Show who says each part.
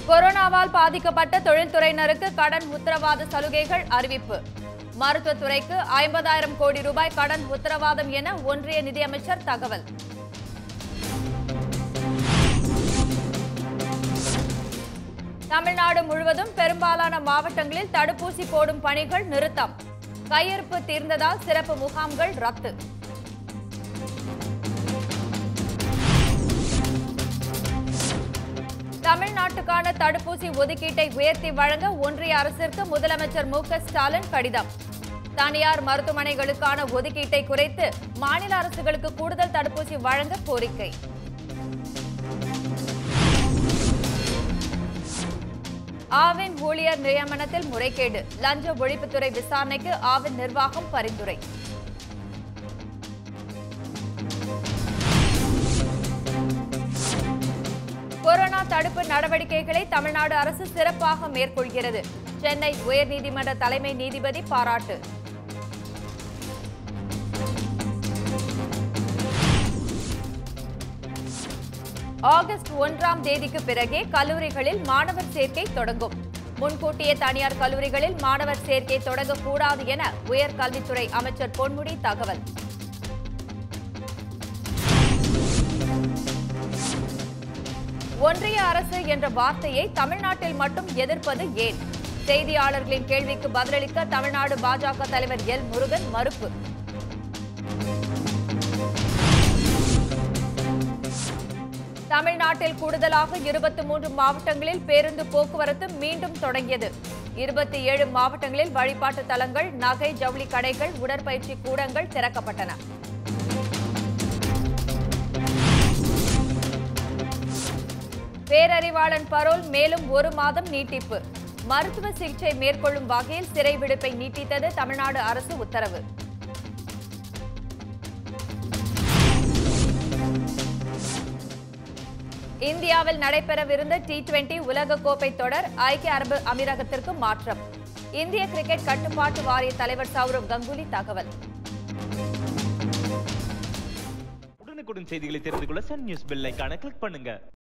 Speaker 1: கொரோனாவால் பாதிக்கப்பட்ட தொழில்துறையினருக்கு கடன் உத்தரவாத சலுகைகள் அறிவிப்பு மருத்துவத்துறைக்கு ஐம்பதாயிரம் கோடி ரூபாய் கடன் உத்தரவாதம் என ஒன்றிய நிதியமைச்சர் தகவல் தமிழ்நாடு முழுவதும் பெரும்பாலான மாவட்டங்களில் தடுப்பூசி போடும் பணிகள் நிறுத்தம் கையிருப்பு தீர்ந்ததால் சிறப்பு முகாம்கள் ரத்து தமிழ்நாட்டுக்கான தடுப்பூசி ஒதுக்கீட்டை உயர்த்தி வழங்க ஒன்றிய அரசிற்கு முதலமைச்சர் மு க ஸ்டாலின் கடிதம் தனியார் மருத்துவமனைகளுக்கான ஒதுக்கீட்டை குறைத்து மாநில அரசுகளுக்கு கூடுதல் தடுப்பூசி வழங்க கோரிக்கை ஆவின் ஊழியர் நியமனத்தில் முறைகேடு லஞ்ச ஒழிப்புத்துறை விசாரணைக்கு ஆவின் நிர்வாகம் பரிந்துரை கொரோனா தடுப்பு நடவடிக்கைகளை தமிழ்நாடு அரசு சிறப்பாக மேற்கொள்கிறது சென்னை உயர்நீதிமன்ற தலைமை நீதிபதி பாராட்டு ஆகஸ்ட் ஒன்றாம் தேதிக்கு பிறகே கல்லூரிகளில் மாணவர் சேர்க்கை தொடங்கும் முன்கூட்டியே தனியார் கல்லூரிகளில் மாணவர் சேர்க்கை தொடங்கக்கூடாது என உயர்கல்வித்துறை அமைச்சர் பொன்முடி தகவல் ஒன்றிய அரசு என்ற வார்த்தையை தமிழ்நாட்டில் மட்டும் எதிர்ப்பது ஏன் செய்தியாளர்களின் கேள்விக்கு பதிலளிக்க தமிழ்நாடு பாஜக தலைவர் எல் முருகன் மறுப்பு தமிழ்நாட்டில் கூடுதலாக இருபத்தி மூன்று மாவட்டங்களில் பேருந்து போக்குவரத்து மீண்டும் தொடங்கியது இருபத்தி ஏழு மாவட்டங்களில் வழிபாட்டு தலங்கள் நகை ஜவுளி கடைகள் உடற்பயிற்சி கூடங்கள் திறக்கப்பட்டன பேரறிவாளன் பரோல் மேலும் ஒரு மாதம் நீட்டிப்பு மருத்துவ சிகிச்சை மேற்கொள்ளும் வகையில் சிறை விடுப்பை நீட்டித்தது தமிழ்நாடு அரசு உத்தரவு இந்தியாவில் நடைபெறவிருந்த டி டுவெண்டி உலகக்கோப்பை தொடர் ஐக்கிய அரபு அமீரகத்திற்கு மாற்றம் இந்திய கிரிக்கெட் கட்டுப்பாட்டு வாரிய தலைவர் சௌரவ் கங்குலி தகவல்
Speaker 2: உடனுக்குடன் செய்திகளை தெரிந்து கொள்ள சன் நியூஸ் பெல் ஐகானை கிளிக் பண்ணுங்க